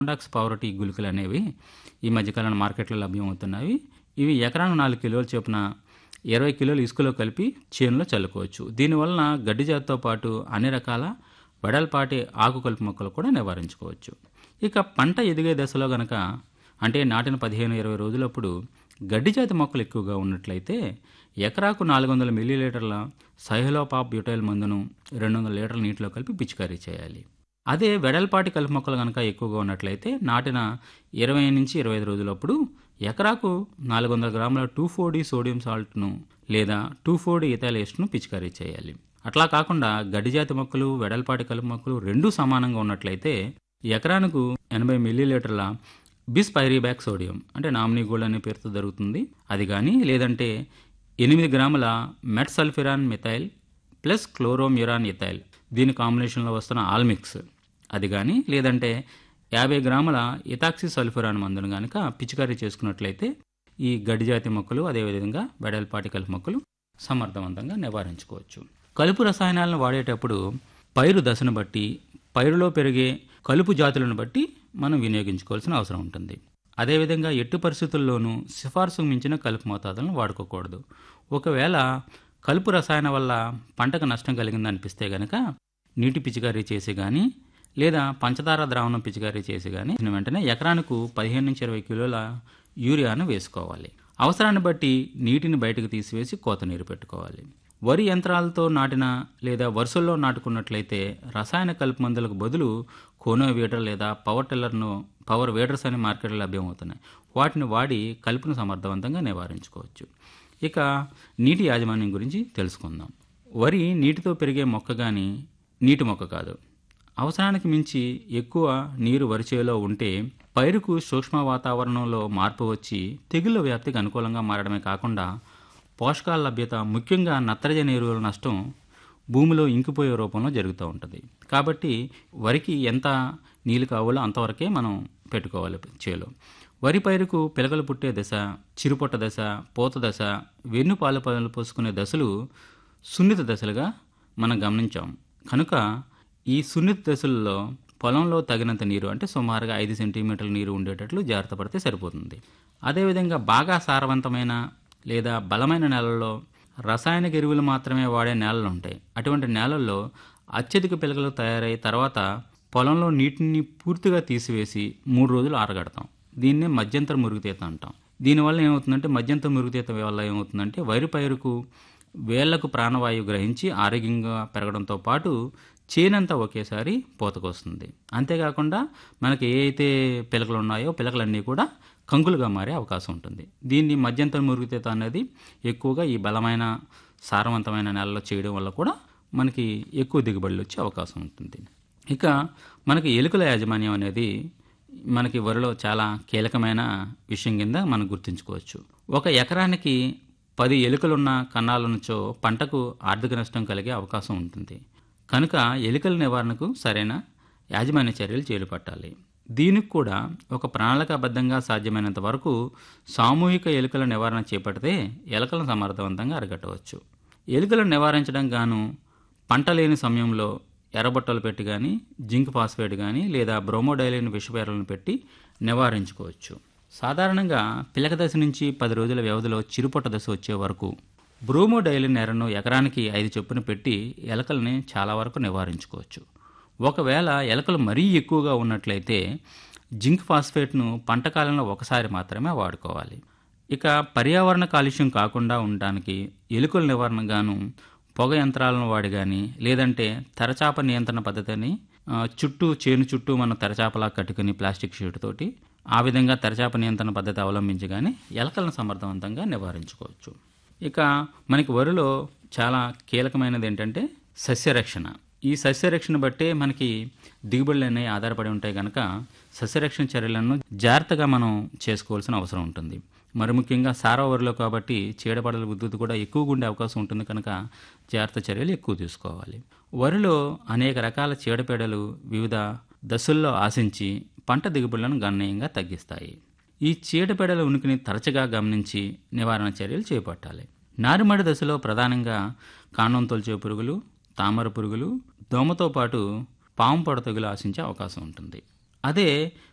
కాండాక్స్ poverty గుళికలు అనేవి ఈ మధ్యకాలంలో మార్కెట్లో లభ్యమవుతున్నవి ఇవి ఎకరానికి నాలుగు కిలోల చొప్పున ఇరవై కిలోలు ఇసుకలో కలిపి చేనులో చల్లుకోవచ్చు దీనివలన గడ్డి జాతితో పాటు అన్ని రకాల వెడల్పాటి ఆకు కలుపు మొక్కలు కూడా నివారించుకోవచ్చు ఇక పంట ఎదిగే దశలో గనక అంటే నాటిన పదిహేను ఇరవై రోజులప్పుడు గడ్డి జాతి మొక్కలు ఎక్కువగా ఉన్నట్లయితే ఎకరాకు నాలుగు వందల మిల్లీలీటర్ల సైహలోపాప్ బ్యూటైల్ మందును రెండు వందల లీటర్ల నీటిలో కలిపి పిచికారీ చేయాలి అదే వెడల్పాటి కలుపు మొక్కలు కనుక ఎక్కువగా ఉన్నట్లయితే నాటిన ఇరవై నుంచి ఇరవై ఐదు రోజులప్పుడు ఎకరాకు నాలుగు వందల గ్రాముల టూ ఫోర్ డి సోడియం సాల్ట్ను లేదా టూ ఫోర్ డి ఇథైలేస్ట్ను పిచికారీ చేయాలి అట్లా కాకుండా గడ్డి జాతి మొక్కలు వెడల్పాటి కలుపు మొక్కలు రెండూ సమానంగా ఉన్నట్లయితే ఎకరానికి ఎనభై మిల్లీలీటర్ల బిస్ పైరీబ్యాక్ సోడియం అంటే నామినీ గోల్డ్ అనే పేరుతో దొరుకుతుంది అది కానీ లేదంటే ఎనిమిది గ్రాముల metsulfuron methyl plus chlorimuron ethyl దీని కాంబినేషన్లో వస్తున్న ఆల్మిక్స్ అది కానీ లేదంటే యాభై గ్రాముల ఇథాక్సి సల్ఫురాన్ మందును కనుక పిచికారీ చేసుకున్నట్లయితే ఈ గడ్డి జాతి మొక్కలు అదేవిధంగా వెడల్పాటి కలుపు మొక్కలు సమర్థవంతంగా నివారించుకోవచ్చు కలుపు రసాయనాలను వాడేటప్పుడు పైరు దశను బట్టి పైరులో పెరిగే కలుపు జాతులను బట్టి మనం వినియోగించుకోవాల్సిన అవసరం ఉంటుంది అదేవిధంగా ఎట్టి పరిస్థితుల్లోనూ సిఫార్సుకు మించిన కలుపు మోతాదులను వాడుకోకూడదు ఒకవేళ కలుపు రసాయన వల్ల పంటకు నష్టం కలిగింది అనిపిస్తే గనక నీటి పిచికారీ చేసి కానీ లేదా పంచదార ద్రావణం పిచికారీ చేసి కానీ వెంటనే ఎకరానికి పదిహేను నుంచి ఇరవై కిలోల యూరియాను వేసుకోవాలి అవసరాన్ని బట్టి నీటిని బయటకు తీసివేసి కోత నీరు పెట్టుకోవాలి వరి యంత్రాలతో నాటిన లేదా వరుసల్లో నాటుకున్నట్లయితే రసాయన కలుపు మందులకు బదులు కోనో వీడర్ లేదా పవర్ టిల్లర్ను పవర్ వేడర్స్ అనే మార్కెట్లో లభ్యమవుతున్నాయి వాటిని వాడి కలుపును సమర్థవంతంగా నివారించుకోవచ్చు ఇక నీటి యాజమాన్యం గురించి తెలుసుకుందాం వరి నీటితో పెరిగే మొక్క కానీ నీటి మొక్క కాదు అవసరానికి మించి ఎక్కువ నీరు వరిచేలో ఉంటే పైరుకు సూక్ష్మ వాతావరణంలో మార్పు వచ్చి తెగుళ్ళ వ్యాప్తికి అనుకూలంగా మారడమే కాకుండా పోషకాల లభ్యత ముఖ్యంగా నత్రజని ఎరువుల నష్టం భూమిలో ఇంకిపోయే రూపంలో జరుగుతూ ఉంటుంది కాబట్టి వరికి ఎంత నీళ్ళు కావాలో అంతవరకే మనం పెట్టుకోవాలి చేలో వరి పైరుకు పిలకలు పుట్టే దశ చిరుపొట్ట దశ పూత దశ వెన్ను పాలు పనులు పోసుకునే దశలు సున్నిత దశలుగా మనం గమనించాం కనుక ఈ సున్నిత దశల్లో పొలంలో తగినంత నీరు అంటే సుమారుగా ఐదు సెంటీమీటర్ల నీరు ఉండేటట్లు జాగ్రత్త పడితే సరిపోతుంది అదేవిధంగా బాగా సారవంతమైన లేదా బలమైన నేలల్లో రసాయనిక ఎరువులు మాత్రమే వాడే నేలలు ఉంటాయి అటువంటి నేలల్లో అత్యధిక పిలకలు తయారై తర్వాత పొలంలో నీటిని పూర్తిగా తీసివేసి మూడు రోజులు ఆరగడతాం దీన్నే మధ్యంతర మురుగుతీత అంటాం దీనివల్ల ఏమవుతుందంటే మధ్యంతర మురుగుతీత వల్ల ఏమవుతుందంటే వరి పైరుకు వేళ్లకు ప్రాణవాయువు గ్రహించి ఆరోగ్యంగా పెరగడంతో పాటు చేనంతా ఒకేసారి పోతకొస్తుంది అంతేకాకుండా మనకి ఏ అయితే పిలకలు ఉన్నాయో పిలకలన్నీ కూడా కంకులుగా మారే అవకాశం ఉంటుంది దీన్ని మధ్యంతర మురుగుతీత అనేది ఎక్కువగా ఈ బలమైన సారవంతమైన నేలలో చేయడం వల్ల కూడా మనకి ఎక్కువ దిగుబడులు వచ్చే అవకాశం ఉంటుంది ఇక మనకి ఎలుకల యాజమాన్యం అనేది మనకి వరిలో చాలా కీలకమైన విషయం కింద మనం గుర్తుంచుకోవచ్చు ఒక ఎకరానికి పది ఎలుకలున్న కన్నాల నుంచో పంటకు ఆర్థిక నష్టం కలిగే అవకాశం ఉంటుంది కనుక ఎలుకల నివారణకు సరైన యాజమాన్య చర్యలు చేపట్టాలి దీనికి కూడా ఒక ప్రణాళికాబద్ధంగా సాధ్యమైనంత వరకు సామూహిక ఎలుకల నివారణ చేపడితే ఎలుకలను సమర్థవంతంగా అరికట్టవచ్చు ఎలుకలను నివారించడం గాను పంట లేని సమయంలో ఎర్రబట్టలు పెట్టి కానీ జింక్ ఫాస్ఫేట్ కానీ లేదా బ్రోమోడైలిన్ విషపేరలను పెట్టి నివారించుకోవచ్చు సాధారణంగా పిలక దశ నుంచి పది రోజుల వ్యవధిలో చిరుపొట్ట దశ వచ్చే వరకు బ్రోమోడైలిన్ ఎర్రను ఎకరానికి ఐదు చొప్పున పెట్టి ఎలకల్ని చాలా వరకు నివారించుకోవచ్చు ఒకవేళ ఎలకలు మరీ ఎక్కువగా ఉన్నట్లయితే జింక్ ఫాస్ఫేట్ను పంట కాలంలో ఒకసారి మాత్రమే వాడుకోవాలి ఇక పర్యావరణ కాలుష్యం కాకుండా ఉండడానికి ఎలుకల నివారణగాను పొగ యంత్రాలను వాడి కానీ లేదంటే తెరచాప నియంత్రణ పద్ధతిని ఆ, చుట్టూ చేను చుట్టూ మనం తెరచాపలా కట్టుకుని ప్లాస్టిక్ షీట్ తోటి ఆ విధంగా తెరచాప నియంత్రణ పద్ధతి అవలంబించి కానీ ఎలకలను సమర్థవంతంగా నివారించుకోవచ్చు ఇక మనకి వరిలో చాలా కీలకమైనది ఏంటంటే సస్యరక్షణ ఈ సస్యరక్షణ బట్టే మనకి దిగుబడులు అనేవి ఆధారపడి ఉంటాయి కనుక సస్యరక్షణ చర్యలను జాగ్రత్తగా మనం చేసుకోవాల్సిన అవసరం ఉంటుంది మరి ముఖ్యంగా సారవ వరిలో కాబట్టి చీడపడల ఉద్ధృతి కూడా ఎక్కువగా ఉండే అవకాశం ఉంటుంది కనుక జాగ్రత్త చర్యలు ఎక్కువ తీసుకోవాలి వరిలో అనేక రకాల చీడపీడలు వివిధ దశల్లో ఆశించి పంట దిగుబడులను గణనీయంగా తగ్గిస్తాయి ఈ చీడపీడల ఉనికిని తరచుగా గమనించి నివారణ చర్యలు చేపట్టాలి నారుమడి దశలో ప్రధానంగా కాండం తొలిచే పురుగులు తామర పురుగులు దోమతో పాటు పాము పొడ తెగులు ఆశించే అవకాశం ఉంటుంది అదే